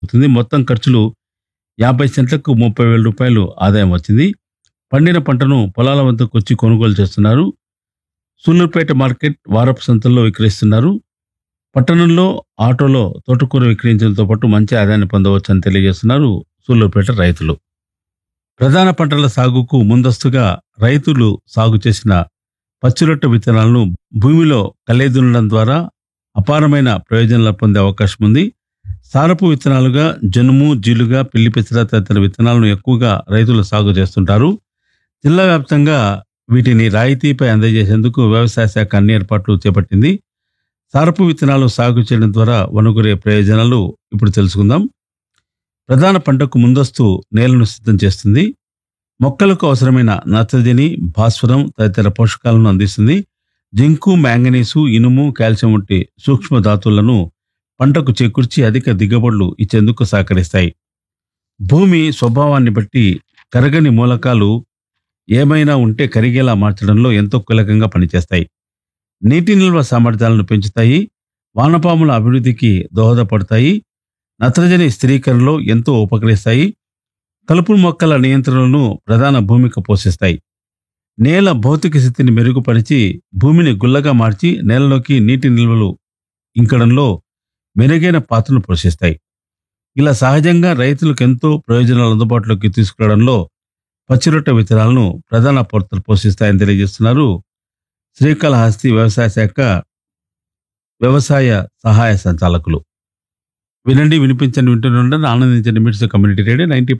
అవుతుంది మొత్తం ఖర్చులు యాభై సెంట్లకు ముప్పై వేల రూపాయలు ఆదాయం వచ్చింది పండిన పంటను పొలాల వద్దకు వచ్చి కొనుగోలు చేస్తున్నారు సూళ్ళూరుపేట మార్కెట్ వారపు సంతల్లో విక్రయిస్తున్నారు పట్టణంలో ఆటోలో తోటకూర విక్రయించడంతో పాటు మంచి ఆదాయాన్ని పొందవచ్చని తెలియజేస్తున్నారు సూళ్ళూరుపేట రైతులు ప్రధాన పంటల సాగుకు ముందస్తుగా రైతులు సాగు చేసిన పచ్చిరొట్ట విత్తనాలను భూమిలో కలేదునడం ద్వారా అపారమైన ప్రయోజనాలు పొందే అవకాశం ఉంది సారపు విత్తనాలుగా జనుము జీలుగా పిల్లి పెసర తదితర విత్తనాలను ఎక్కువగా రైతులు సాగు చేస్తుంటారు జిల్లా వ్యాప్తంగా వీటిని రాయితీపై అందజేసేందుకు వ్యవసాయ శాఖ అన్ని ఏర్పాట్లు చేపట్టింది సారపు విత్తనాలు సాగు చేయడం ద్వారా వనగురే ప్రయోజనాలు ఇప్పుడు తెలుసుకుందాం ప్రధాన పంటకు ముందస్తు నేలను సిద్ధం చేస్తుంది మొక్కలకు అవసరమైన నత్రజని భాస్వరం తదితర పోషకాలను అందిస్తుంది జింకు మ్యాంగనీసు ఇనుము కాల్షియం వంటి సూక్ష్మ ధాతువులను పంటకు చేకూర్చి అధిక దిగుబడులు ఇచ్చేందుకు సహకరిస్తాయి భూమి స్వభావాన్ని బట్టి కరగని మూలకాలు ఏమైనా ఉంటే కరిగేలా మార్చడంలో ఎంతో కీలకంగా పనిచేస్తాయి నీటి నిల్వ సామర్థ్యాలను పెంచుతాయి వానపాముల అభివృద్ధికి దోహదపడతాయి నత్రజని స్థిరీకరణలో ఎంతో ఉపకరిస్తాయి కలుపు మొక్కల నియంత్రణను ప్రధాన భూమిక పోషిస్తాయి నేల భౌతిక స్థితిని మెరుగుపరిచి భూమిని గుల్లగా మార్చి నేలలోకి నీటి నిల్వలు ఇంకడంలో మెరుగైన పాత్రను పోషిస్తాయి ఇలా సహజంగా రైతులకు ఎంతో ప్రయోజనాలు అందుబాటులోకి తీసుకురావడంలో పచ్చిరొట్ట విత్తనాలను ప్రధాన పాత్రలు పోషిస్తాయని తెలియజేస్తున్నారు శ్రీకాళహస్తి వ్యవసాయ శాఖ వ్యవసాయ సహాయ సంచాలకులు వినండి వినిపించండి వింటున్న ఆనందించండి మిట్స్ కమ్యూనిటీ రేడియో నైన్టీ